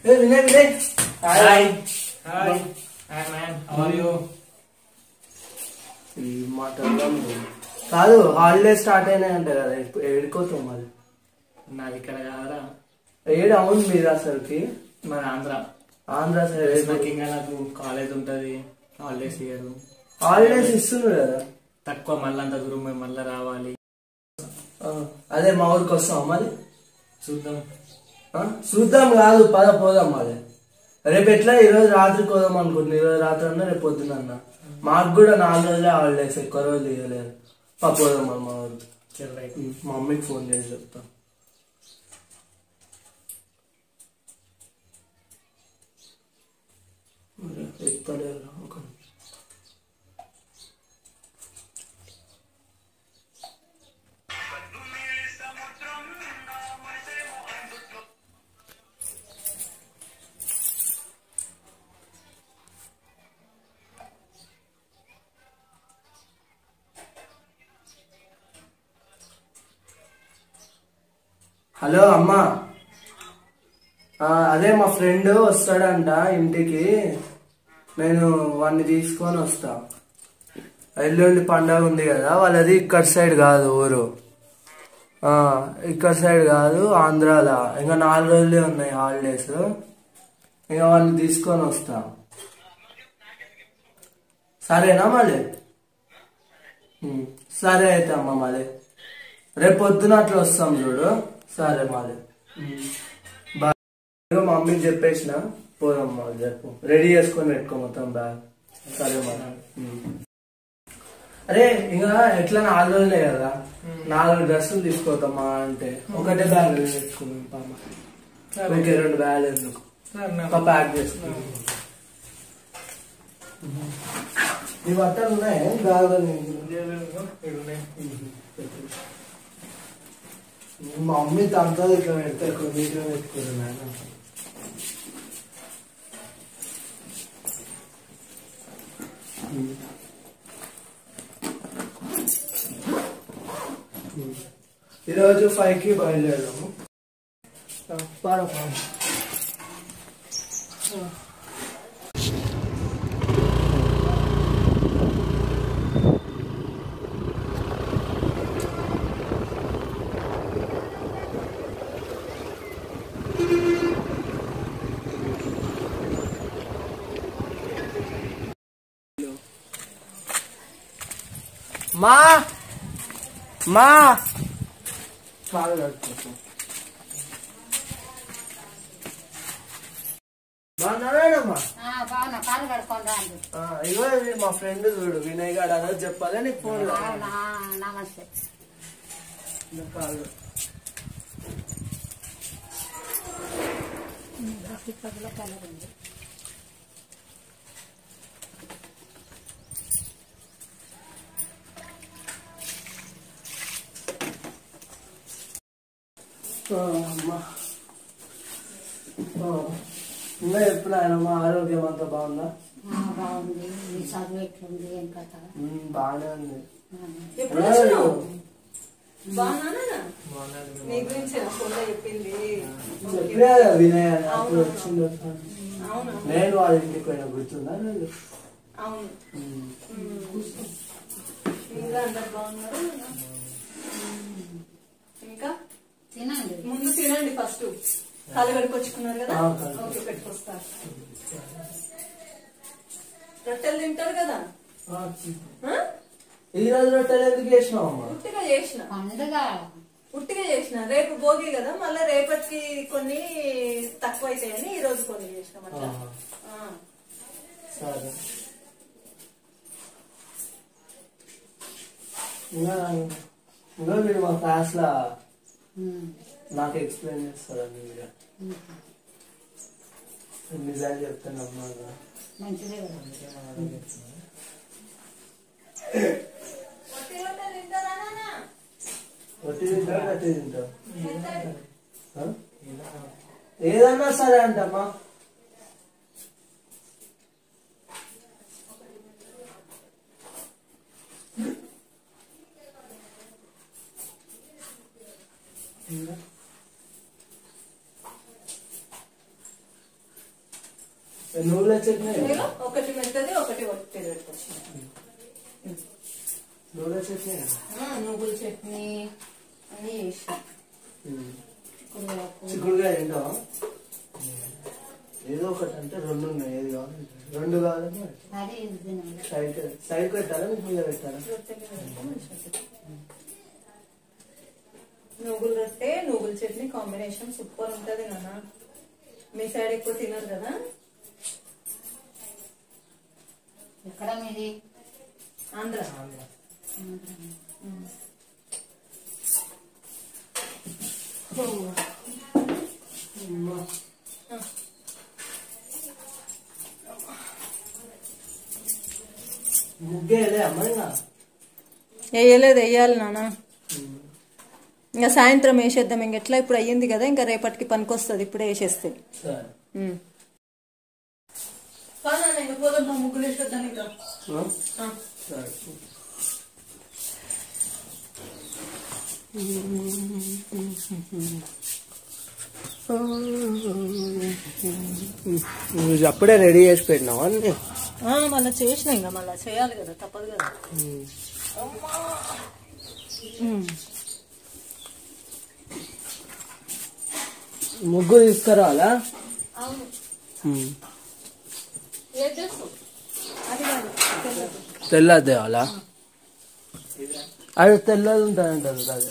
A Vinay Vinay hi hi hi man how are you ఈ మాటల్లో కాదు హాలిడేస్ స్టార్ట్ అయినాయంట కదా ఇప్పుడు ఏడుకోతాం మరి నాది ఇక్కడ కాదరా ఏడు అవును మీరు అసలుకి మన ఆంధ్ర ఆంధ్ర నాకు సైడ్ ఇంకా నాకు కాలేజ్ ఉంటది హాలిడేస్ ఇయ్యరు హాలిడేస్ ఇస్తున్నారు కదా తక్కువ మళ్ళీ అంత దూరం పోయి మళ్ళీ రావాలి ఆ, అదే మా ఊరికి వస్తాం మరి చూద్దాం ఆ, చూద్దాం కాదు పద పోదాం మరి రేపు ఎట్లా ఈరోజు రాత్రికి పోదాం అనుకుంటున్నా ఈరోజు రాత్రి అన్నా రేపు పొద్దున అన్న మాకు కూడా నాలుగు రోజులే హాలిడేస్ ఎక్కువ రోజులు ఇవ్వలేదు పా పోదాం మరి మా ఊరికి చల్ రైట్ ఉమ్, మా మమ్మీకి ఫోన్ చేసి చెప్తా మరి ఎత్తలేదురా, ఒక నిమిషం. హలో అమ్మా ఆ, అదే మా ఫ్రెండ్ వస్తాడంట ఇంటికి నేను వాడిని తీసుకొని వస్తా ఎల్లుండి పండగ ఉంది కదా వాళ్ళది ఇక్కడ సైడ్ కాదు ఊరు ఆ, ఇక్కడ సైడ్ కాదు ఆంధ్రాలో ఇంకా నాలుగు రోజులే ఉన్నాయి హాలిడేస్ ఇంకా వాడిని తీసుకొని వస్తా సరేనా మళ్ళీ ఉమ్, సరే అయితే అమ్మ మళ్ళీ రేపు పొద్దున అట్లా వస్తాం చూడు సరే మళ్ళీ బాయ్ ఇదిగో మా మమ్మీకి చెప్పేసిన పోదాం మళ్ళీ చెప్పు రెడీ చేసుకొని పెట్టుకో మొత్తం బ్యాగ్ సరే మళ్ళీ ఉమ్. అరే ఇంకా ఎట్లా నాలుగు రోజులే కదా నాలుగు డ్రెస్సులు తీసుకోతామా అంటే ఒకటే బ్యాగ్ పెట్టుకున్నాం పామ ఓకే రెండు బ్యాగులు ఎందుకు ఒక ప్యాక్ చేసుకున్నాం ఈ బట్టలు ఉన్నాయి బ్యాగ్లో మా మమ్మీ దాంతో ఇట్లా పెడితే కొన్ని ఇట్లా పెట్టుకున్నాను ఈరోజు ఫైవ్ కి బయలుదేరాము పాడ పాడ మా మా కాలు కడుక్కోసం బాగున్నావేనమ్మా ఆ, బాగున్నా కాలు కడుక్కొని రాండి ఆ, ఇగో ఇది మా ఫ్రెండ్ చూడు వినయ్ గాడు అనేది చెప్పాలి నీకు ఫోన్ అవునా నమస్తే కాళ్ళు ఇప్పటిలో కలర్ ఉంది ఆ, అమ్మా ఆ, ఇంకా ఎప్పుడు ఆయన మా ఆరోగ్యం అంతా బాగుందా ఆ, బాగుంది మీ చదువు ఎట్లుంది ఏం కథ ఉమ్, బాగానే ఉంది ఎప్పుడు వచ్చినావు? ఆ, బాగున్నానా నీ గురించి ఫోన్లో చెప్పింది చెప్పినా కదా వినయ్ అని అప్పుడు వచ్చింది అవును నేను వాళ్ళ ఇంటికి పోయినా గుర్తుందా లేదు అవును ఉమ్. ఇంకా అందరు బాగున్నారు ఇంకా తినండి ముందు తినండి ఫస్ట్ కాలు కడుకొచ్చుకున్నారు కదా ఆ, కడుక్కు. ఓకే పెట్టుకొస్తా రొట్టెలు తింటారు కదా ఆ, ఆ? ఈ రోజు రొట్టెలు ఎందుకు చేసినావు అమ్మా ఉట్టిగా చేసిన పండుగ ఉట్టిగా చేసిన రేపు భోగి కదా మళ్ళీ రేపటికి కొన్ని తక్కువ అవుతాయని ఈ రోజు కొన్ని చేసినాం అట్లా ఆహా. ఆ. సరే ఇంకా ఇంకా మీరు మా క్లాస్ లో ఉమ్. నాకు ఎక్స్ప్లెయిన్ చేస్తారండి మీరు నిజాలు చెప్తే నమ్మాలి మంచిదే కదా ఉట్టి రొట్టెలు తింటారా నాన్న? రొట్టి తింటారు గట్టి తింటారు ఆ? ఏదన్నా సరే అంటమ్మా నువ్వుల చట్నీ ఇదిగో ఒకటి మెత్తది ఒకటి ఒట్టి పెట్టుకొచ్చిన నువ్వుల చట్నీ నువ్వుల చట్నీ అన్ని వేసి చిక్కుడుగా ఏంటో ఏదో ఒకటి అంటే రెండు ఉన్నాయి ఏది కావాలి రెండు కావాలని అదే ఇది తినాలి సైడ్ సైడ్ పెట్టాలా మీకు మీద పెట్టాలా నువ్వుల రొట్టె నువ్వుల చట్నీ కాంబినేషన్ సూపర్ ఉంటది నాన్న మీ సైడ్ ఎక్కువ తినరు కదా ఎక్కడ మీది ఆంధ్ర ముగ్గేదే అమ్మ ఇంకా వేయలేదు వేయాలి నాన్న ఇంకా సాయంత్రం వేసేద్దాం ఇంక ఎట్లా ఇప్పుడు అయ్యింది కదా ఇంకా రేపటికి పనికొస్తుంది ఇప్పుడే వేసేస్తే సరే ముగ్గులు వేసేద్దాం ఇంకా ఆ? సరే నువ్వు అప్పుడే రెడీ చేసి పెట్టినావా అన్ని మళ్ళీ చేసిన ఇంకా మళ్ళీ చేయాలి కదా తప్పదు కదా ముగ్గు తీసుకురావాలా అవును ఉమ్. అది కాదు తెల్లది. తెల్లది తేవాలా అది తెల్లది ఉంటుంది అంటారు అది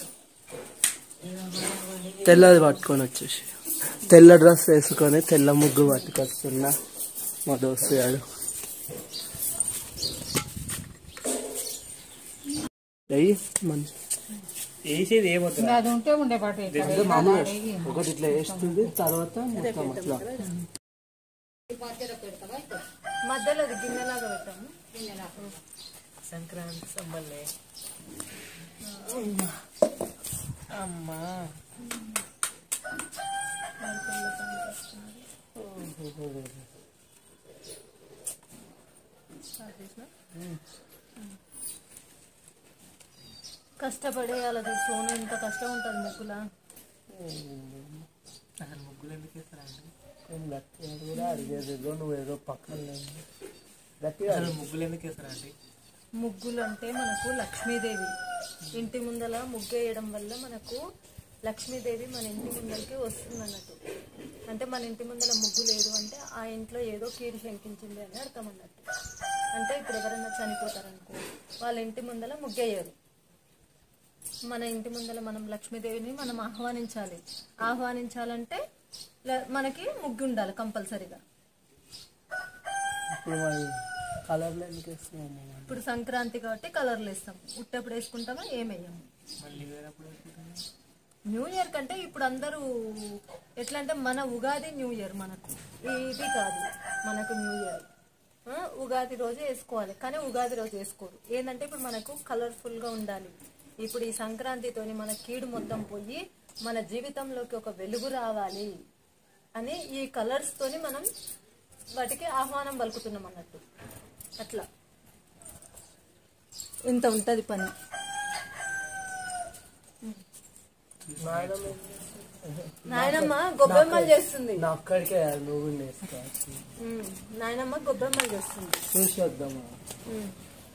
తెల్లది పట్టుకొని వచ్చేసి తెల్ల డ్రెస్ వేసుకొని తెల్ల ముగ్గు పట్టుకొస్తున్నా మా దోస్తు గాడు అయ్యి మంచి వేసేది ఏమవుతుంది ఇంకా అది ఉంటే ఉండే పాటు అంటే మామూలుగా ఒకటి ఇట్లా వేస్తుంది తర్వాత మొత్తం అట్లా మధ్యలో అది గిన్నెలాగా పెట్టాము సంక్రాంతి సంబల్లే అమ్మా కష్టపడే అలా సోను ఇంత కష్టం ఉంటుంది ముగ్గులా అసలు ముగ్గులు ఎందుకు వేస్తారండి గట్టిగా కూడా అడిగేది నువ్వు ఏదో పక్కన లేవు. గట్టిగా అసలు ముగ్గులు ఎందుకు వేస్తారండి ముగ్గులు అంటే మనకు లక్ష్మీదేవి ఇంటి ముందల ముగ్గు వేయడం వల్ల మనకు లక్ష్మీదేవి మన ఇంటి ముందలకి వస్తుంది అన్నట్టు అంటే మన ఇంటి ముందల ముగ్గు లేదు అంటే ఆ ఇంట్లో ఏదో కీడు శంకించింది అని అర్థం అన్నట్టు అంటే ఇప్పుడు ఎవరైనా చనిపోతారనుకో వాళ్ళ ఇంటి ముందల ముగ్గేయరు మన ఇంటి ముందల మనం లక్ష్మీదేవిని మనం ఆహ్వానించాలి ఆహ్వానించాలంటే ల- మనకి ముగ్గు ఉండాలి కంపల్సరీగా ఇప్పుడు మరి కలర్లు ఎందుకు వేస్తున్నావు అమ్మ? ఇప్పుడు సంక్రాంతి కాబట్టి కలర్లు వేస్తాం ఉట్టెప్పుడు వేసుకుంటామా ఏం వేయము మళ్ళీ వేరేప్పుడు వేసుకుంటాను న్యూ ఇయర్ కంటే ఇప్పుడు అందరూ ఎట్లా అంటే మన ఉగాది న్యూ ఇయర్ మనకు ఇది కాదు మనకు న్యూ ఇయర్ ఆ, ఉగాది రోజు వేసుకోవాలి కానీ ఉగాది రోజు వేసుకోరు ఏంటంటే ఇప్పుడు మనకు కలర్ఫుల్ గా ఉండాలి ఇప్పుడు ఈ సంక్రాంతితోని మన కీడు మొత్తం పోయి మన జీవితంలోకి ఒక వెలుగు రావాలి అని ఈ కలర్స్ తోని మనం వాటికి ఆహ్వానం పలుకుతున్నాం అన్నట్టు అట్లా ఇంత ఉంటది పని నాయనమ్మ గొబ్బెమ్మలు చేస్తుంది నా ఒక్కడికే కాదు, నువ్వు కూడా వేసుకోవచ్చు ఉమ్, నాయనమ్మ గొబ్బెమ్మలు చేస్తుంది చూసి వద్దామా ఉమ్.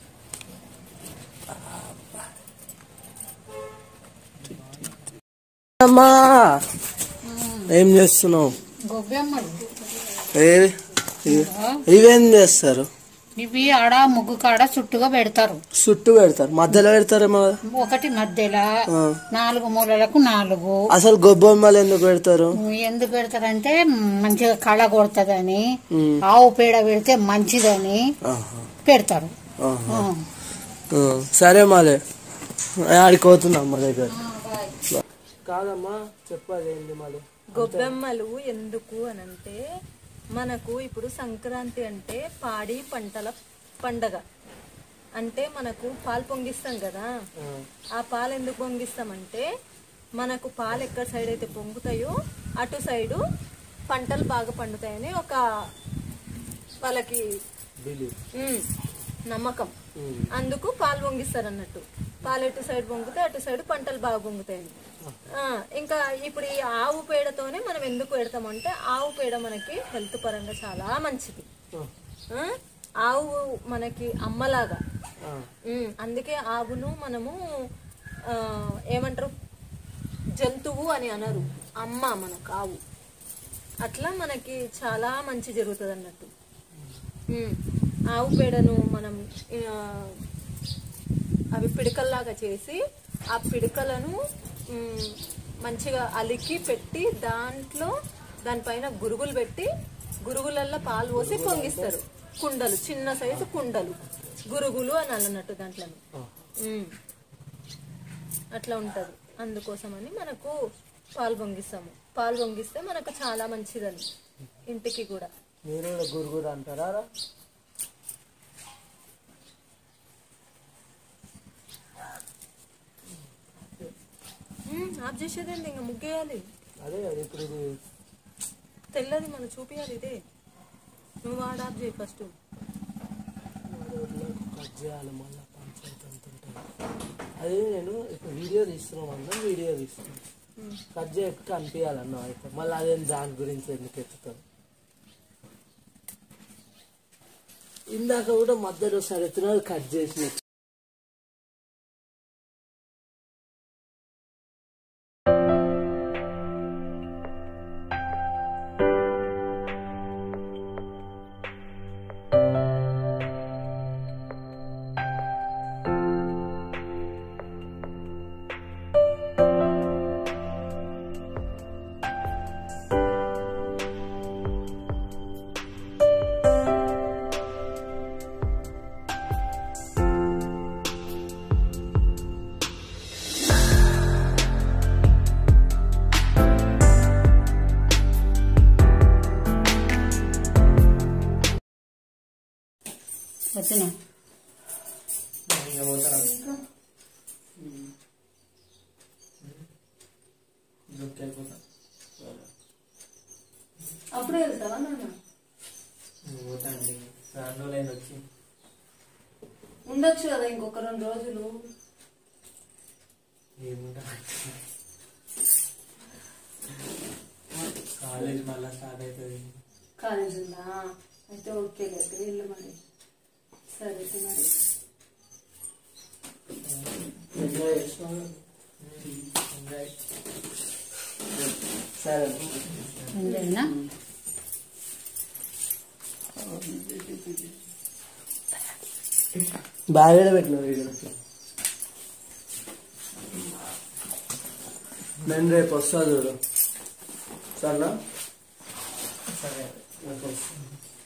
అమ్మా ఏం చేస్తున్నావు గొబ్బెమ్మలు ఏ- ఇ- ఇవేం చేస్తారు ఇవి ఆడ ముగ్గు కాడ చుట్టుగా పెడతారు చుట్టూ పెడతారు మధ్యలో పెడతారేమో కదా. ఒకటి మధ్యలో ఆ. నాలుగు మూలలకు నాలుగు అసలు గొబ్బొమ్మలు ఎందుకు పెడతారు ఎందుకు పెడతారంటే మంచిగా కళ కొడుతుందని ఆవు పేడ పెడితే మంచిదని ఆహా, పెడతారు ఆహా. ఆ. ఆ, సరే మాలే ఆడికి పోతున్నా అమ్మ దగ్గర కాదమ్మా చెప్పాలి ఏంటి మాది గొబ్బెమ్మలు ఎందుకు అనంటే మనకు ఇప్పుడు సంక్రాంతి అంటే పాడి పంటల పండగ అంటే మనకు పాలు పొంగిస్తాం కదా ఆ పాలు ఎందుకు పొంగిస్తామంటే మనకు పాలు ఎక్కడ సైడ్ అయితే పొంగుతాయో అటు సైడు పంటలు బాగా పండుతాయని ఒక వాళ్ళకి ఉమ్, నమ్మకం అందుకు పాలు పొంగిస్తారు అన్నట్టు పాలు ఎటు సైడ్ పొంగితే అటు సైడ్ పంటలు బాగా పొంగుతాయని ఆ, ఇంకా ఇప్పుడు ఈ ఆవు పేడతోనే మనం ఎందుకు పెడతామంటే ఆవు పేడ మనకి హెల్త్ పరంగా చాలా మంచిది ఆ, ఆవు మనకి అమ్మలాగా ఉమ్, అందుకే ఆవును మనము ఆ, ఏమంటారు జంతువు అని అనరు అమ్మ మనకు ఆవు అట్లా మనకి చాలా మంచి జరుగుతుంది అన్నట్టు ఉమ్, ఆవు పేడను మనం ఆ, అవి పిడకల్లాగా చేసి ఆ పిడకలను మ్, మంచిగా అలికి పెట్టి దాంట్లో దానిపైన గురుగులు పెట్టి గురుగులల్లో పాలు పోసి పొంగిస్తారు కుండలు చిన్న సైజు కుండలు గురుగులు అని అన్నట్టు దాంట్లో మ్. అట్లా ఉంటది అందుకోసమని మనకు పాలు పొంగిస్తాము పాలు పొంగిస్తే మనకు చాలా మంచిదని ఇంటికి కూడా మీరు కూడా గురుగురు అంటారా రా? మ్, ఆఫ్ చేసేదేంటి ఇంకా ముగ్గేయాలి అదే కదా ఇప్పుడు ఇది తెల్లది మనం చూపియాలి ఇదే నువ్వు వాడు ఆఫ్ చేయి ఫస్ట్ రోడ్లకు కట్ చేయాలి మళ్ళీ పంచాయతీ అంత ఉంటుంది అది నేను ఇప్పుడు వీడియో తీస్తున్నాం అందరం వీడియో తీస్తున్నాం కట్ చేయక అనిపించాలన్న అయితే మళ్ళీ అదేం దాని గురించి ఎందుకు ఎత్తుతాను ఇందాక కూడా మధ్యలో సరితున్నారు కట్ చేసిన వచ్చిన ఇంకా పోతారా జోక్ అయిపోతా అప్పుడే వెళ్తావా నాన్న నువ్వు పోతా అండి రెండు రోజులైంది వచ్చి ఉండొచ్చు కదా ఇంకొక రెండు రోజులు ఏముంటా కాలేజ్ మళ్ళా స్టార్ట్ అవుతుంది కాలేజ్ ఉందా అయితే ఓకే లేదు వెళ్ళు మరి సరే అయితే మరి ఎంజాయ్ చేస్తున్నాను ఎంజాయ్ సరే ఉండేనా బాగా పెట్టిన వీడియో నేను రేపు వస్తా చూడు సరేనా సరే రేపు వస్తాను.